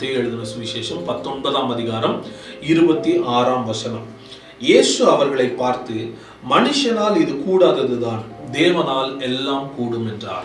மத்திய எழுதின சுவிசேஷம் பத்தொன்பதாம் அதிகாரம் இருபத்தி ஆறாம் வசனம் இயேசு அவர்களை பார்த்து மனுஷனால் இது கூடாததுதான் தேவனால் எல்லாம் கூடும் என்றார்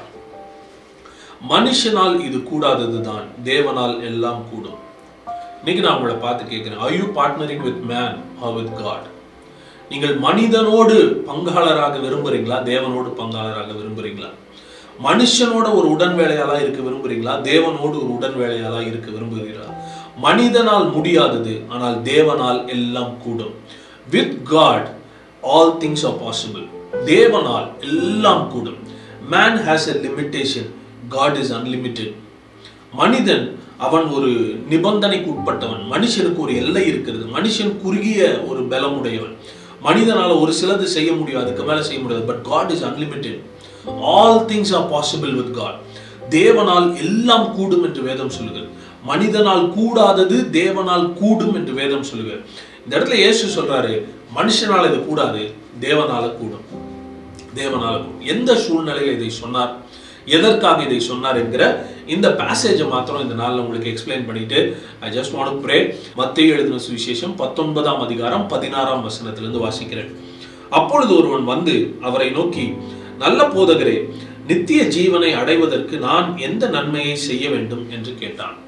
மனுஷனால் இது கூடாததுதான் தேவனால் எல்லாம் கூடும் இன்னைக்கு நான் உங்களை பார்த்து கேட்கிறேன் are you partnering with man or with God நீங்கள் மனிதனோடு பங்காளராக விரும்புறீங்களா தேவனோடு பங்காளராக விரும்புறீங்களா மனுஷனோட ஒரு உடன் வேலையாளா இருக்க விரும்புறீங்களா தேவனோடு ஒரு உடன் வேலையாளா இருக்க விரும்புகிறீர்களா மனிதனால் முடியாதது ஆனால் தேவனால் எல்லாம் கூடும் with God all things are possible தேவனால் எல்லாம் கூடும் man has a limitation God is unlimited மனிதன் அவன் ஒரு நிபந்தனைக்கு உட்பட்டவன் மனுஷனுக்கு ஒரு எல்லை இருக்கிறது மனுஷன் குறுகிய ஒரு பலமுடையவன் மனிதனால ஒரு சிலது செய்ய முடியும் அதுக்கு மேல செய்ய முடியாது but God is unlimited all things are possible with God தேவனால் எல்லாம் கூடும் என்று வேதம் சொல்லுகிறது மனிதனால் கூடாதது தேவனால் கூடும் என்று வேதம் சொல்லுகிறது இந்த இடத்துல இயேசு சொல்றாரு மனுஷனால் இது கூடாது தேவனால கூடும் தேவனால கூடும் எந்த சூழ்நிலையில் இதை சொன்னார் எதற்காக இதை சொன்னார் என்கிற இந்த பேசேஜை மாத்திரம் இந்த நாளில் உங்களுக்கு எக்ஸ்பிளைன் பண்ணிட்டு ஐ ஜஸ்ட் வாண்ட் ப்ரே மத்திய எழுதின சுவிசேஷம் பத்தொன்பதாம் அதிகாரம் பதினாறாம் வசனத்திலிருந்து வாசிக்கிறேன் அப்பொழுது ஒருவன் வந்து அவரை நோக்கி நல்ல போதகரே நித்திய ஜீவனை அடைவதற்கு நான் எந்த நன்மையை செய்ய வேண்டும் என்று கேட்டான்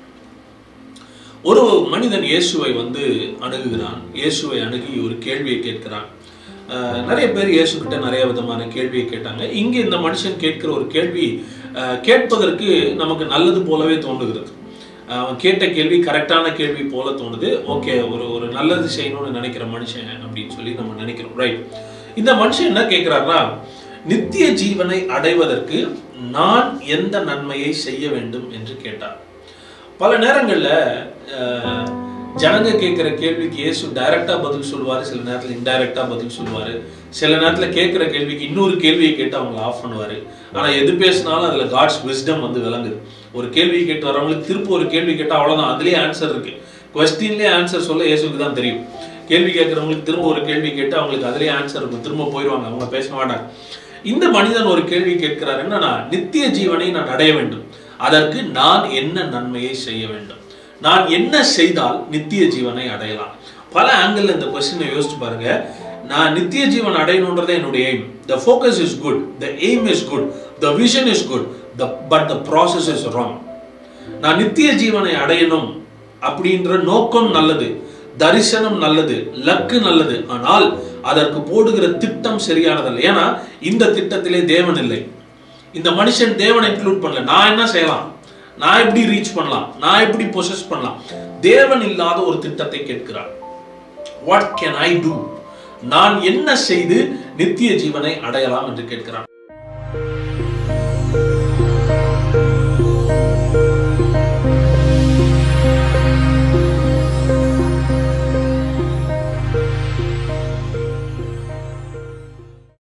ஒரு மனிதன் இயேசுவை வந்து அணுகுகிறான் இயேசுவை அணுகி ஒரு கேள்வியை கேட்கிறான் அஹ் நிறைய பேர் இயேசு கிட்ட நிறைய விதமான கேள்வியை கேட்டாங்க இங்க இந்த மனுஷன் கேட்கிற ஒரு கேள்வி அஹ் கேட்பதற்கு நமக்கு நல்லது போலவே தோன்றுகிறது அஹ் அவன் கேட்ட கேள்வி கரெக்டான கேள்வி போல தோணுது ஓகே ஒரு ஒரு நல்லது செய்யணும்னு நினைக்கிற மனுஷன் அப்படின்னு சொல்லி நம்ம நினைக்கிறோம் ரைட் இந்த மனுஷன் என்ன கேட்கிறாருன்னா நித்திய ஜீவனை அடைவதற்கு நான் எந்த நன்மையை செய்ய வேண்டும் என்று கேட்டார் பல நேரங்கள்ல அஹ், ஜனங்க கேட்கிற கேள்விக்கு இயேசு டைரக்டா பதில் சொல்லுவாரு சில நேரத்துல இன்டைரக்டா பதில் சொல்லுவாரு சில நேரத்துல கேட்கிற கேள்விக்கு இன்னொரு கேள்வியை கேட்டு அவங்களை ஆஃப் பண்ணுவாரு ஆனா எது பேசினாலும் அதுல காட்ஸ் விஸ்டம் வந்து விளங்குது ஒரு கேள்வி கேட்டு வரவங்களுக்கு திரும்ப ஒரு கேள்வி கேட்டா அவ்வளவுதான் அதுலயே ஆன்சர் இருக்கு கொஸ்டின்லயே ஆன்சர் சொல்ல இயேசுக்கு தான் தெரியும் கேள்வி கேட்கறவங்களுக்கு திரும்ப ஒரு கேள்வி கேட்டு அவங்களுக்கு அதுலயே ஆன்சர் இருக்கும் திரும்ப போயிடுவாங்க அவங்க பேச மாட்டாங்க இந்த மனிதன் ஒரு கேள்வி கேட்கிறார் என்னன்னா நித்திய ஜீவனை நான் அடைய வேண்டும் அதற்கு நான் என்ன நன்மையை செய்ய வேண்டும் நான் என்ன செய்தால் நித்திய ஜீவனை அடையலாம் பல ஆங்கிள் இந்த கொஸ்டினை யோசிச்சு பாருங்க நான் நித்திய ஜீவன் அடையணுன்றதே என்னுடைய aim the focus is good the aim is good the vision is good the but the process is wrong நான் நித்திய ஜீவனை அடையணும் அப்படின்ற நோக்கம் நல்லது தரிசனம் நல்லது லக்கு நல்லது ஆனால் அதற்கு போடுகிற திட்டம் சரியானதல்ல ஏன்னா இந்த திட்டத்திலே தேவன் இல்லை இந்த மனுஷன் தேவனை இன்க்ளூட் பண்ணல நான் என்ன செய்யலாம் நான் எப்படி ரீச் பண்ணலாம் நான் எப்படி பொசஸ் பண்ணலாம் தேவன் இல்லாத ஒரு திட்டத்தை கேட்கிறார் வாட் கேன் ஐ டூ நான் என்ன செய்து நித்திய ஜீவனை அடையலாம் என்று கேட்கிறான்